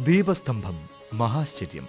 ദീപസ്തംഭം മഹാശ്ചര്യം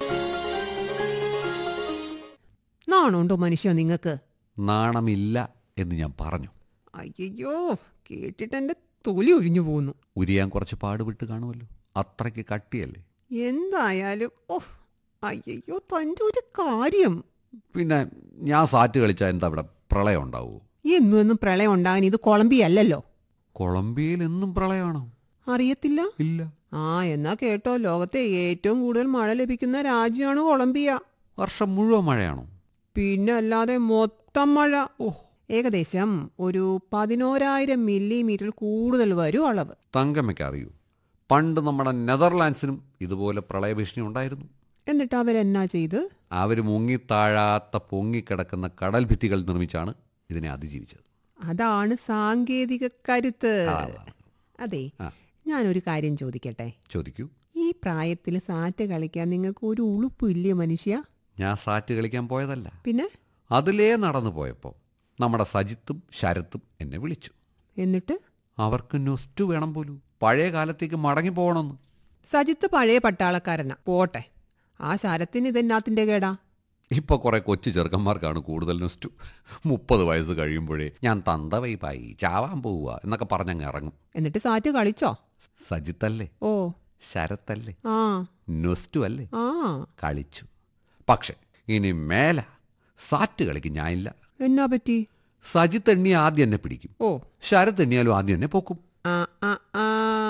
നാണുണ്ടോ മനുഷ്യ നിങ്ങൾക്ക് നാണമില്ല എന്ന് ഞാൻ പറഞ്ഞു അയ്യോ കേട്ടിട്ട് എന്റെ തൊലി ഒഴിഞ്ഞു പോകുന്നു ഉരിയാൻ കുറച്ച് പാടുപെട്ട് കാണുമല്ലോ അത്രയ്ക്ക് കട്ടിയല്ലേ എന്തായാലും ഓ അയ്യോ തൻ്റെ ഒരു കാര്യം പിന്നെ ഞാൻ സാറ്റ് കളിച്ചാൽ എന്താ ഇവിടെ പ്രളയം ഉണ്ടാവുമോ എന്നും എന്നും പ്രളയം ഉണ്ടാകാൻ ഇത് കൊളംബിയല്ലല്ലോ കൊളംബിയയിൽ എന്നും പ്രളയമാണോ അറിയത്തില്ല ഇല്ല ആ എന്നാ കേട്ടോ ലോകത്തെ ഏറ്റവും കൂടുതൽ മഴ ലഭിക്കുന്ന രാജ്യമാണ് കൊളംബിയ വർഷം മുഴുവൻ മഴയാണോ പിന്നെ അല്ലാതെ മൊത്തം മഴ ഓ ഏകദേശം ഒരു പതിനോരായിരം മില്ലിമീറ്റർ കൂടുതൽ വരും അളവ് തങ്കമ്മയ്ക്ക് അറിയൂ പണ്ട് നമ്മുടെ നെതർലാൻഡ്സിനും ഇതുപോലെ പ്രളയഭീഷണി ഉണ്ടായിരുന്നു എന്നിട്ട് അവരെന്നാ ചെയ്ത് അവർ മുങ്ങിത്താഴാത്ത പൊങ്ങിക്കിടക്കുന്ന കടൽ ഭിത്തികൾ നിർമ്മിച്ചാണ് ഇതിനെ അതിജീവിച്ചത് അതാണ് സാങ്കേതിക കരുത്ത് അതാണ്. അതെ ആ. ഞാനൊരു കാര്യം ചോദിക്കട്ടെ ചോദിക്കൂ ഈ പ്രായത്തിൽ സാറ്റ് കളിക്കാൻ നിങ്ങൾക്ക് ഒരു ഉളുപ്പില്ലേ മനുഷ്യ ഞാൻ സാറ്റ് കളിക്കാൻ പോയതല്ല പിന്നെ അതിലേ നടന്നു പോയപ്പോൾ നമ്മുടെ സജിത്തും ശരത്തും എന്നെ വിളിച്ചു എന്നിട്ട് അവർക്ക് നൊസ്റ്റു വേണം പോലും പഴയ കാലത്തേക്ക് മടങ്ങി പോകണമെന്ന് സജിത്ത് പഴയ പട്ടാളക്കാരനാ പോട്ടെ ആ ശരത്തിന് ഇതെന്നാത്തിന്റെ കേടാ ഇപ്പൊ കുറെ കൊച്ചു ചെറുക്കന്മാർക്കാണ് കൂടുതൽ നൊസ്റ്റു മുപ്പത് വയസ്സ് കഴിയുമ്പോഴേ ഞാൻ തന്ത വൈപ്പായി ചാവാൻ പോവുക എന്നൊക്കെ പറഞ്ഞങ്ങ് ഇറങ്ങും എന്നിട്ട് സാറ്റ് കളിച്ചോ സജിത്തല്ലേ ഓ ശരത്തല്ലേ ആ നൊസ്റ്റു അല്ലേ ആ കളിച്ചു പക്ഷെ ഇനി മേല സാറ്റ് കളിക്ക് ഞാനില്ല എന്നാ പറ്റി സജിത്ത് എണ്ണി ആദ്യം എന്നെ പിടിക്കും ഓ ശരത്ത് എണ്ണിയാലും ആദ്യം എന്നെ പൊക്കും ആ ആ ആ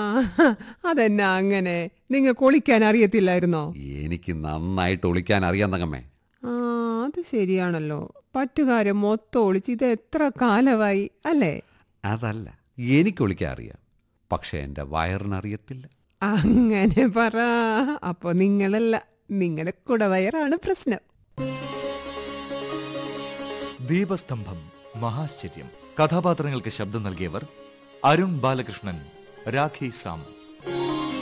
അതെന്നാ അങ്ങനെ നിങ്ങൾക്ക് ഒളിക്കാൻ അറിയത്തില്ലായിരുന്നോ എനിക്ക് നന്നായിട്ട് ഒളിക്കാൻ അറിയാൻ തങ്ങമ്മേ ആ അത് ശരിയാണല്ലോ പറ്റുകാരം മൊത്തം ഒളിച്ച് ഇത് എത്ര കാലമായി അല്ലേ അതല്ല എനിക്ക് ഒളിക്കാൻ അറിയാം പക്ഷെ എൻ്റെ വയറിനറിയത്തില്ല അങ്ങനെ പറ അപ്പൊ നിങ്ങളല്ല നിങ്ങളുടെ കുടവയറാണ് പ്രശ്നം ദീപസ്തംഭം മഹാശ്ചര്യം കഥാപാത്രങ്ങൾക്ക് ശബ്ദം നൽകിയവർ അരുൺ ബാലകൃഷ്ണൻ രാഖി സാം